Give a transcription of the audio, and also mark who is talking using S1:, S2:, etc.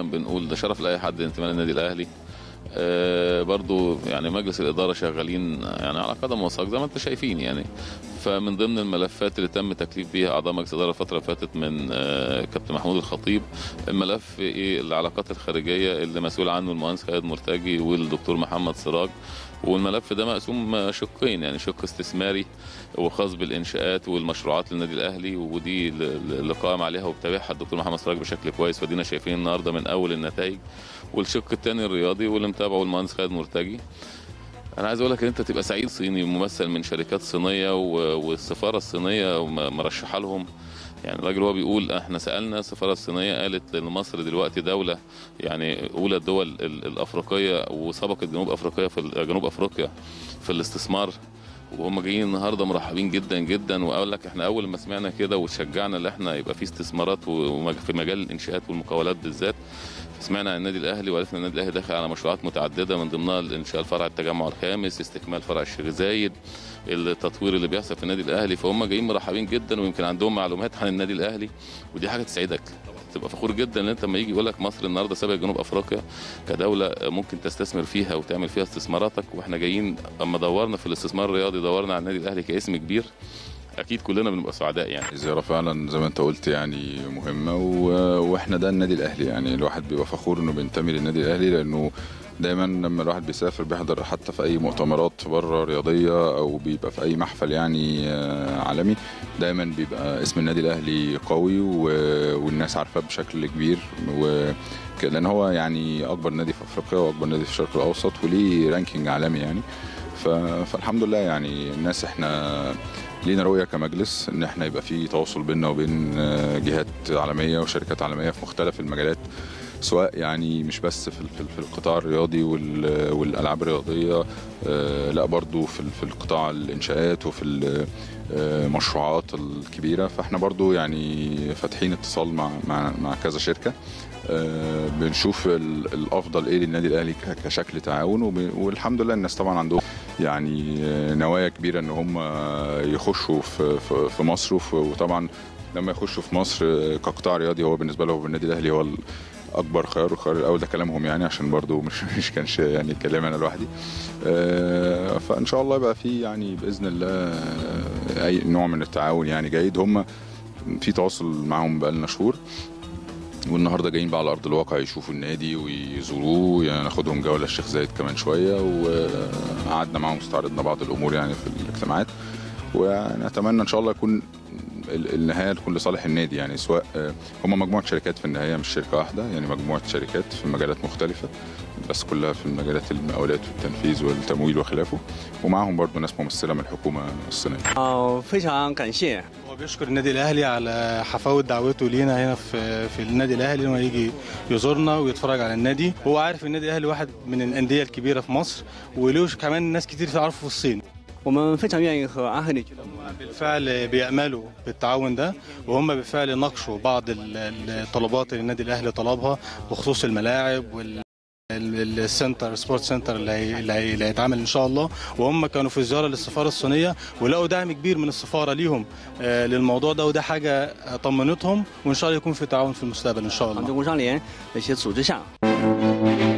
S1: بنقول ده شرف لاي حد انتماء للنادي الاهلي آه، برضو يعني مجلس الاداره شغالين يعني على قدم وساق زي ما انتم شايفين يعني فمن ضمن الملفات اللي تم تكليف بيها اعضاء مجلس الاداره الفتره اللي فاتت من آه، كابتن محمود الخطيب الملف ايه العلاقات الخارجيه اللي مسؤول عنه المهندس خالد مرتجي والدكتور محمد سراج والملف ده مقسوم شقين يعني شق استثماري وخاص بالانشاءات والمشروعات للنادي الاهلي ودي ل- ل- اللي قائم عليها وبتابعها الدكتور محمد سراج بشكل كويس ودينا شايفين النهارده من اول النتائج والشق الثاني الرياضي واللي متابعه المهندس خالد مرتجي انا عايز اقول لك ان انت تبقى سعيد صيني ممثل من شركات صينيه و- والسفاره الصينيه م- مرشحه لهم يعني الراجل هو بيقول احنا سالنا السفاره الصينيه قالت ان مصر دلوقتي دوله يعني اولى الدول ال- الافريقيه وسبقت جنوب افريقيا في ال- جنوب افريقيا في الاستثمار وهم جايين النهارده مرحبين جدا جدا واقول لك احنا اول ما سمعنا كده وتشجعنا ان احنا يبقى في استثمارات ومج- في مجال الانشاءات والمقاولات بالذات سمعنا عن النادي الاهلي وعرفنا ان النادي الاهلي داخل على مشروعات متعدده من ضمنها انشاء الفرع التجمع الخامس استكمال فرع الشيخ زايد التطوير اللي بيحصل في النادي الاهلي فهم جايين مرحبين جدا ويمكن عندهم معلومات عن النادي الاهلي ودي حاجه تسعدك تبقى فخور جدا ان انت لما يجي يقول لك مصر النهارده سابقه جنوب افريقيا كدوله ممكن تستثمر فيها وتعمل فيها استثماراتك واحنا جايين اما دورنا في الاستثمار الرياضي دورنا على النادي الاهلي كاسم كبير اكيد كلنا بنبقى سعداء يعني
S2: زيارة فعلا زي ما انت قلت يعني مهمة و- واحنا ده النادي الاهلي يعني الواحد بيبقى فخور انه بينتمي للنادي الاهلي لانه دايما لما الواحد بيسافر بيحضر حتى في اي مؤتمرات بره رياضية او بيبقى في اي محفل يعني آه، عالمي دايما بيبقى اسم النادي الاهلي قوي و- والناس عارفاه بشكل كبير و لان هو يعني اكبر نادي في افريقيا واكبر نادي في الشرق الاوسط وليه رانكينج عالمي يعني ف... فالحمد لله يعني الناس احنا لينا رؤيه كمجلس ان احنا يبقى في تواصل بيننا وبين آه، جهات عالميه وشركات عالميه في مختلف المجالات سواء يعني مش بس في في- في القطاع الرياضي وال- والالعاب الرياضيه آه، لا برضو في ال- في القطاع الانشاءات وفي ال- آه، المشروعات الكبيره فاحنا برضو يعني فاتحين اتصال مع مع مع كذا شركه آه، بنشوف ال- الافضل ايه للنادي الاهلي ك- كشكل تعاون وب- والحمد لله الناس طبعا عندهم يعني آه، نوايا كبيره ان هم يخشوا في في- في مصر وف- وطبعا لما يخشوا في مصر آه، كقطاع رياضي هو بالنسبه لهم النادي الاهلي هو ال- اكبر خيار والخيار الاول ده كلامهم يعني عشان برضو مش مش كانش يعني كلامي انا لوحدي آه، فان شاء الله يبقى في يعني باذن الله آه، اي نوع من التعاون يعني جيد هم في تواصل معاهم بقالنا شهور والنهارده جايين بقى على ارض الواقع يشوفوا النادي ويزوروه يعني ناخدهم جوله الشيخ زايد كمان شويه وقعدنا معاهم استعرضنا بعض الامور يعني في الاجتماعات ونتمنى ان شاء الله يكون ال- النهايه تكون لصالح النادي يعني سواء آه، هم مجموعه شركات في النهايه مش شركه واحده يعني مجموعه شركات في مجالات مختلفه بس كلها في مجالات المقاولات والتنفيذ والتمويل وخلافه ومعاهم برضو ناس ممثله من الحكومه الصينيه
S3: 哦，非常感谢
S4: هو بيشكر النادي الاهلي على حفاوه دعوته لينا هنا في في النادي الاهلي انه يجي يزورنا ويتفرج على النادي هو عارف النادي الاهلي واحد من الانديه الكبيره في مصر وله كمان ناس كتير تعرفه في الصين
S3: 我们非常愿意和安赫里俱乐部
S4: بالفعل بيأملوا بالتعاون ده وهم بالفعل ناقشوا بعض ال- الطلبات اللي النادي الاهلي طلبها بخصوص الملاعب وال ال- السنتر سبورت سنتر اللي هي- اللي هي- اللي هيتعمل ان شاء الله وهم كانوا في زياره للسفاره الصينيه ولقوا دعم كبير من السفاره ليهم آه، للموضوع ده وده حاجه طمنتهم وان شاء الله يكون في تعاون في المستقبل ان شاء
S3: 杭
S4: الله
S3: 州工商联的一些组织下，